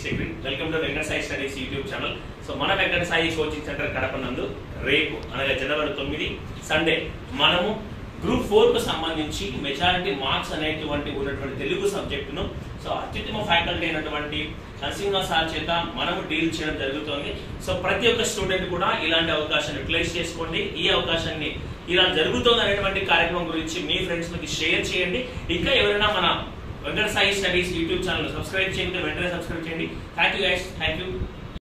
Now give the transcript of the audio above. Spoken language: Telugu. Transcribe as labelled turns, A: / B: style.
A: Stephen welcome to Venkata Sai studies YouTube channel so మన వెంకట సాయి కోచింగ్ సెంటర్ కడప నందు రేపు అనగా జనవరి తొమ్మిది సండే మనము గ్రూప్ ఫోర్ కు సంబంధించి మెజారిటీ మార్క్స్ అనేటువంటి ఉన్నటువంటి తెలుగు సబ్జెక్టును సో అత్యుత్తమ ఫ్యాకల్టీ అయినటువంటి నరసింహ సార్ చేత మనము డీల్ చేయడం జరుగుతోంది సో ప్రతి ఒక్క స్టూడెంట్ కూడా ఇలాంటి అవకాశాన్ని యూటిలైజ్ చేసుకోండి ఈ అవకాశాన్ని ఇలా జరుగుతోంది అనేటువంటి కార్యక్రమం గురించి మీ ఫ్రెండ్స్ కి షేర్ చేయండి ఇంకా ఎవరైనా మన Venkata Sai studies YouTube channel subscribe చేయండి వెంటనే సబ్స్క్రైబ్ చేయండి thank you guys thank you